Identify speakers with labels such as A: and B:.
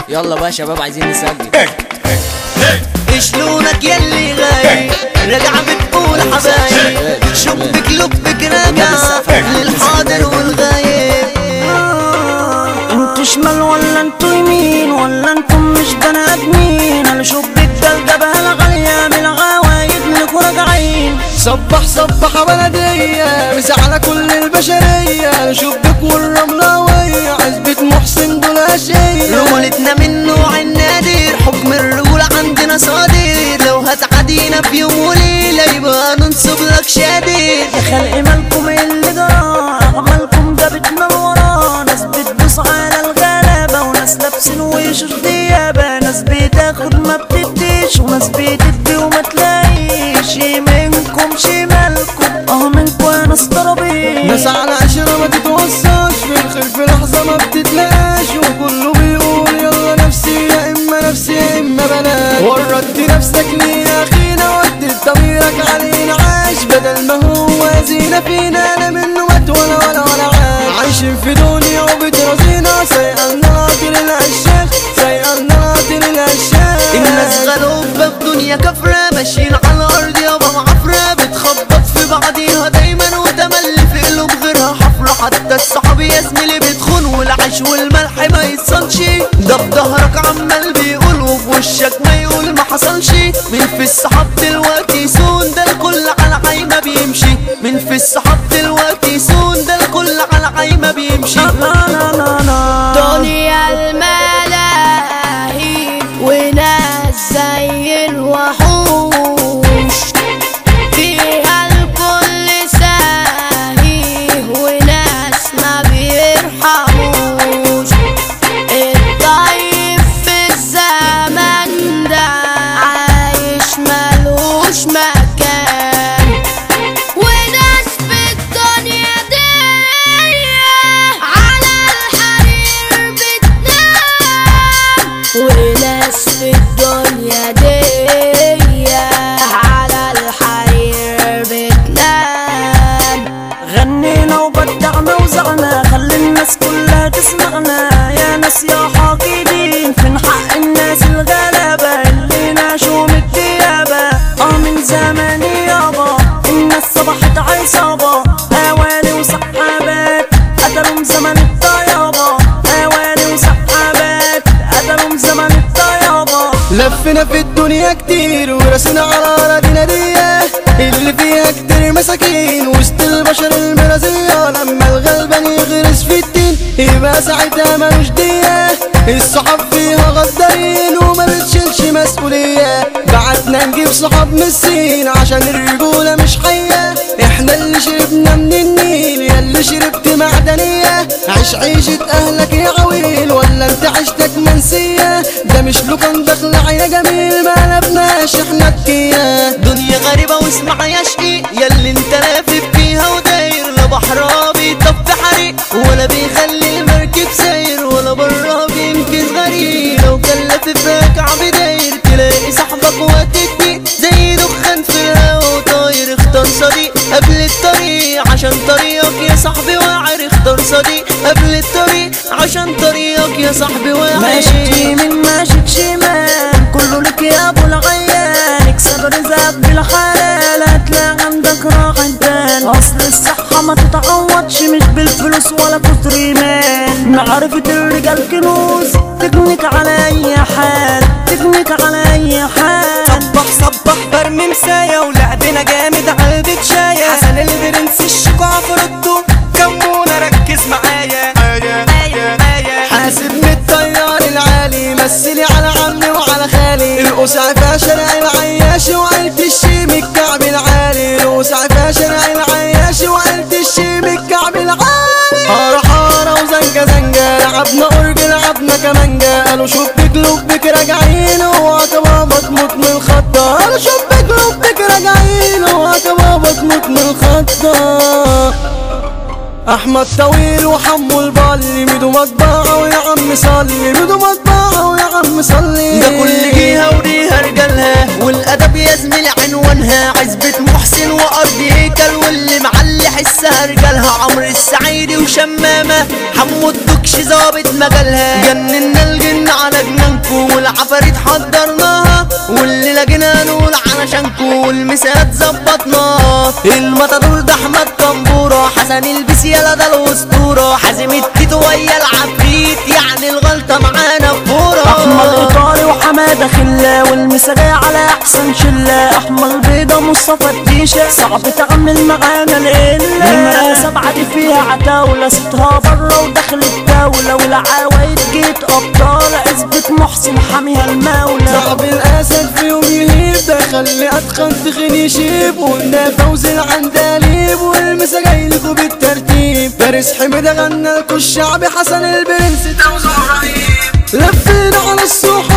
A: يلا بقى يا شباب عايزين نسجل
B: شلونك يلي غايب رجع بتقول حبايب شبك لبك راجع للحاضر والغايب
C: انتوا شمال ولا انتوا يمين ولا انتم مش بني ادمين انا شبك دلدبه الغالية من الغوايد لكوا راجعين
B: صبح صبح بلدية مسا على كل البشرية شبك والرملاوية عزبة محسن دول أشية رملتنا من نوع النادر حكم الرجولة عندنا صادر لو هتعدينا في يوم وليلة يبقى ننصب لك شادر
C: يا خلق مالكم إيه اللي جرى اعمالكم جابتنا لورا ناس بتبص على الغلابة وناس لابسين وشوش ديابة ناس بتاخد ما بتديش وناس بتدي وما تلاقيش منكم شمالكم اه منكم يا ناس ضربين
B: ناس على عشرة ما تتوصاش في الخير في لحظة ما بتتلاقاش وكله بيقول يلا نفسي يا إما نفسي يا إما بلاش وردت نفسك ليه يا أخينا ودت ضميرك علينا عاش بدل ما هو زينة فينا لا منه مات ولا ولا ولا عاش عايشين في دنيا وبترازينا سيئنا قاتل العشاق سيئنا قاتل العشاق الناس غلوبة في دنيا كفرة ماشيين على الأرض يابا معفرة بتخبط في بعضيها دايما وتملي في قلوب غيرها حفرة حتى الصحاب يا زميلي بتخون والعيش والملح ما يتصلش ده في ظهرك عمال بيقول وفي وشك ما يقول ما حصلش مين في الصحاب دلوقتي يسون ده الكل على عايمة بيمشي مين في الصحاب دلوقتي يسون ده الكل على عايمة بيمشي
C: لا لا لا لا
D: دنيا الملاهي وناس زي الوحوش فيها الكل ساهي وناس ما بيرحموش الطيب في الزمن ده عايش ملوش مكان وناس في الدنيا دي على الحرير بتنام وناس في الدنيا دي على الحرير بتنام
C: غنينا وبدعنا وزعنا خلي الناس كلها تسمعنا يا ناس يا حاقدين فين حق الناس الغلابة اللي ناشوا من الديابة اه من زمان يابا الناس صبحت عصابة اوالي وسحابات قتلوا زمن الطيابة اوالي وسحابات قتلوا زمن الطيابة
B: لفنا في الدنيا كتير ورسنا على أراضينا دي اللي فيها كتير مساكين وسط البشر المرازية لما الغلبان يغرس في الدين يبقى ساعتها ملوش دية الصحاب فيها غدارين وما بتشيلش مسؤولية بعتنا نجيب صحاب من الصين عشان الرجولة مش حية احنا اللي شربنا من النيل يا اللي شربت معدنية عيش عيشة اهلك يا عويل ولا انت عيشتك منسية ده مش لكم دخل يا جميل ما لبناش احنا الكيا دنيا غريبة واسمع يا شقي يا اللي انت لافف فيها وداير لا بحر بيطب حريق ولا بيخلي المركب ساير ولا برا بينقذ غريق لو كان لافف راكع بداير تلاقي صاحبك وتدي زي دخان في الهوا وطاير اختار صديق قبل الطريق عشان طريقك يا صاحبي واعر اختار صديق قبل الطريق عشان طريقك يا صاحبي واعر
C: ماشي يمين ماشي شمال كله لك يا ابو العيال اكسب رزقك بالحلال هتلاقي عندك راحة بال اصل الصحة ما تتعوضش مش بالفلوس ولا كتر ايمان معرفة الرجال كنوز تغنيك على اي حال تغنيك على اي حال
B: صبح صبح برمي مسايا ولعبنا جامد على البتشاية حسن البرنس الشيكو عفرته كمونا ركز معايا حاسب من الطيار العالي مثلي على عمي وعلى خالي القسع فيها شارع العياش وعيلة الشيم الكعب العالي القسع فيها شارع العياش وعيلة الشيم الكعب العالي حارة حارة وزنجة زنجة لعبنا أورج لعبنا كمانجا قالوا شبك لبك راجعين وعتبابا تموت من الخطة قالوا شبك لبك راجعين وعتبابا تموت من الخطة احمد طويل وحمو البالي ميدو مطبعه ويا عم صلي ميدو مطبعه ويا عم صلي ده كل جهه وليها رجالها والادب يا زميلي عنوانها عزبة محسن وارض هيكل واللي معلي حسها رجالها عمرو السعيدي وشمامه حمو الدكش ظابط مجالها جننا الجن جايين على جنانكو والعفاريت حضرناها واللي لقينا نقول علشانكو والمسات ظبطناها المطادور ده احمد كمبوره حسن البس يلا ده الاسطوره حازم التيتو ويا العفريت يعني الغلطه معانا فوره
C: احمد ايطالي وحماده خله والمساجة على احسن شله احمد بيضه مصطفى الديشه صعب تعمل معانا القله نمرة سبعة دي فيها عتاولة ستها بره وداخل الدولة والعوايد جيت ابطال عزبة محسن حاميها المولى
B: صعب الاسد فيهم يهيب ده خلي اتخن تخن يشيب وده فوز العندليب والمسا جايلكوا بالترتيب فارس حمد غنى لكوا الشعب حسن البرنس توزع رهيب لفينا على السوق